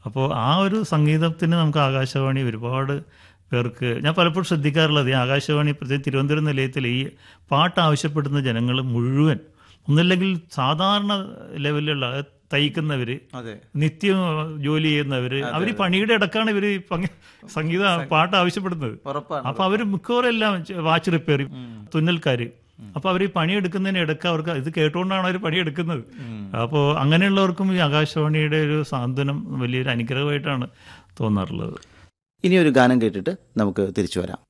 അപ്പോൾ ആ ഒരു സംഗീതത്തിന് നമുക്ക് ആകാശവാണി ഒരുപാട് പേർക്ക് ഞാൻ പലപ്പോഴും ശ്രദ്ധിക്കാറുള്ളത് ഈ ആകാശവാണി പ്രത്യേകിച്ച് തിരുവനന്തപുരം നിലയത്തിൽ ഈ പാട്ട് ആവശ്യപ്പെടുന്ന ജനങ്ങൾ മുഴുവൻ ഒന്നില്ലെങ്കിൽ സാധാരണ ലെവലിലുള്ള തയ്ക്കുന്നവർ അതെ നിത്യം ജോലി ചെയ്യുന്നവര് അവർ പണിയുടെ ഇടക്കാണ് ഇവർ സംഗീത പാട്ട് ആവശ്യപ്പെടുന്നത് ഉറപ്പാണ് അപ്പൊ അവര് മിക്കവാറും എല്ലാം വാച്ച് റിപ്പയർ തുന്നൽക്കാര് അപ്പൊ അവർ ഈ പണിയെടുക്കുന്നതിന് ഇടയ്ക്ക് അവർക്ക് ഇത് കേട്ടുകൊണ്ടാണ് അവർ പണിയെടുക്കുന്നത് അപ്പോൾ അങ്ങനെയുള്ളവർക്കും ഈ ആകാശവാണിയുടെ ഒരു സാന്ത്വനം വലിയൊരു അനുഗ്രഹമായിട്ടാണ് തോന്നാറുള്ളത് ഇനി ഒരു ഗാനം കേട്ടിട്ട് നമുക്ക് തിരിച്ചു വരാം